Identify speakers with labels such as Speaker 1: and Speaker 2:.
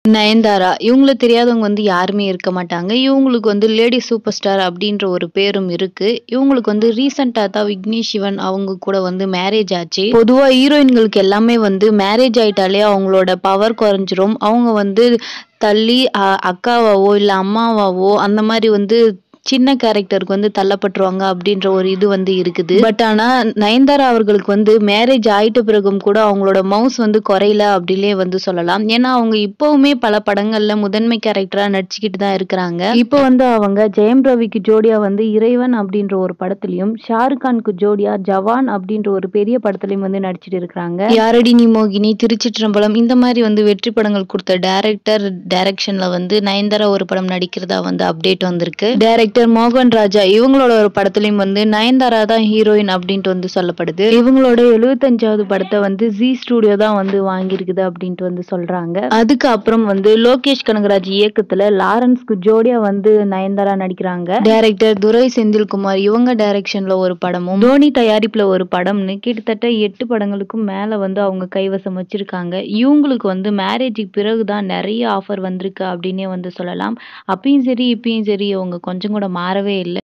Speaker 1: நயன்தாரா இவங்கள தெரியாதவங்க வந்து யாருமே இருக்க மாட்டாங்க. இவங்களுக்கு வந்து லேடி சூப்பர் ஸ்டார் அப்படின்ற ஒரு பேரும் இருக்கு. இவங்களுக்கு வந்து ரீசென்ட்டா தான் விக்னேஷ் சிவன் அவங்க கூட வந்து மேரேஜ் ஆச்சு. பொதுவா ஹீரோயின்களுக்கு எல்லாமே வந்து மேரேஜ் ஆயிட்டாலே அவங்களோட பவர் குறைஞ்சிரும். அவங்க வந்து தள்ளி அ அக்காவாவோ, இல்ல அம்மாவாவோ அந்த மாரி வந்து சின்ன கேரக்டருக்கு வந்து தள்ளப்பட்டுருவாங்க அப்படின்ற ஒரு இது வந்து இருக்குது. பட் ஆனா நயன்தாரா அவர்களுக்கு வந்து மேரேஜ் ஆயிட்ட பிறகும் கூட அவங்களோட மவுஸ் வந்து குறையல அப்படின்னே வந்து சொல்லலாம். ஏன்னா அவங்க இப்பவுமே பல படங்கள்ல முதன்மை கேரக்டரா நடிச்சுக்கிட்டு தான் இருக்கிறாங்க. இப்போ வந்து அவங்க ஜெயம் ரவிக்கு ஜோடியா வந்து இறைவன் அப்படின்ற ஒரு படத்துலயும், ஷாருக் கானுக்கு ஜோடியா ஜவான் அப்படின்ற ஒரு பெரிய படத்துலயும் வந்து நடிச்சிட்டு இருக்கிறாங்க. யாரடி நீ மோகினி, திருச்சிற்றம்பலம் இந்த மாரி வந்து வெற்றி படங்கள் கொடுத்த டைரக்டர் டைரக்ஷன்ல வந்து நயன்தாரா ஒரு படம் நடிக்கிறதா வந்து அப்டேட் வந்திருக்கு. டைரக்டர் மோகன் ராஜா இவங்களோட ஒரு படத்துலயும் வந்து நயன்தாரா தான் ஹீரோயின் அப்படின்ட்டு வந்து சொல்லப்படுது. இவங்களோட 75வது படத்த வந்து ஜீ ஸ்டுடியோ தான் வந்து வாங்கியிருக்குது அப்படின்ட்டு வந்து சொல்றாங்க. அதுக்கு அப்புறம் வந்து லோகேஷ் கனகராஜ் இயக்கத்துல லாரன்ஸ்க்கு ஜோடியா வந்து நயன்தாரா நடிக்கிறாங்க. டைரக்டர் துரை செந்தில்குமார் இவங்க டைரக்ஷன்ல ஒரு படமும், தோனி தயாரிப்புல ஒரு படம்னு கிட்டத்தட்ட 8 படங்களுக்கும் மேல வந்து அவங்க கைவசம் வச்சிருக்காங்க. இவங்களுக்கு வந்து மேரேஜுக்கு பிறகு தான் நெறைய ஆஃபர் வந்திருக்கு அப்படின்னே வந்து சொல்லலாம். அப்பயும் சரி, இப்பயும் சரி இவங்க கொஞ்சம் கூட மாறவே இல்ல.